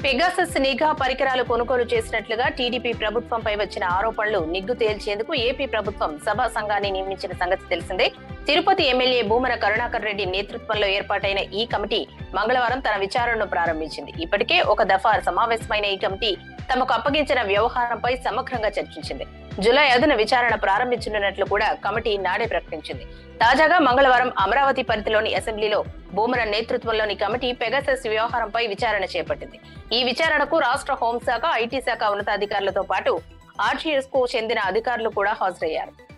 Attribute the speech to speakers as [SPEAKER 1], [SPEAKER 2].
[SPEAKER 1] Pegasus నిఘా పరికరాలు కొనుగోలు చేసినట్లుగా టీడీపీ ప్రభుత్వంపై వచ్చిన ఆరోపణలు నిగ్గు తేల్చేందుకు ఏపీ ప్రభుత్వం సభా సంఘాన్ని నియమించిన సంగతి తెలిసిందే తిరుపతి ఎమ్మెల్యే భూమన కరుణాకర్ రెడ్డి నేతృత్వంలో ఏర్పాటైన ఈ కమిటీ మంగళవారం తన విచారణను ప్రారంభించింది ఇప్పటికే ఒక దఫా సమావేశమైన ఈ కమిటీ తమకు అప్పగించిన వ్యవహారంపై సమగ్రంగా చర్చించింది జూలై ఐదున విచారణ ప్రారంభించనున్నట్లు కూడా కమిటీ నాడే ప్రకటించింది తాజాగా మంగళవారం అమరావతి పరిధిలోని అసెంబ్లీలో భూమన నేతృత్వంలోని కమిటీ పెగసస్ వ్యవహారంపై విచారణ చేపట్టింది ఈ విచారణకు రాష్ట్ర హోంశాఖ ఐటీ శాఖ ఉన్నతాధికారులతో పాటు ఆర్టీఎస్ కు చెందిన అధికారులు కూడా హాజరయ్యారు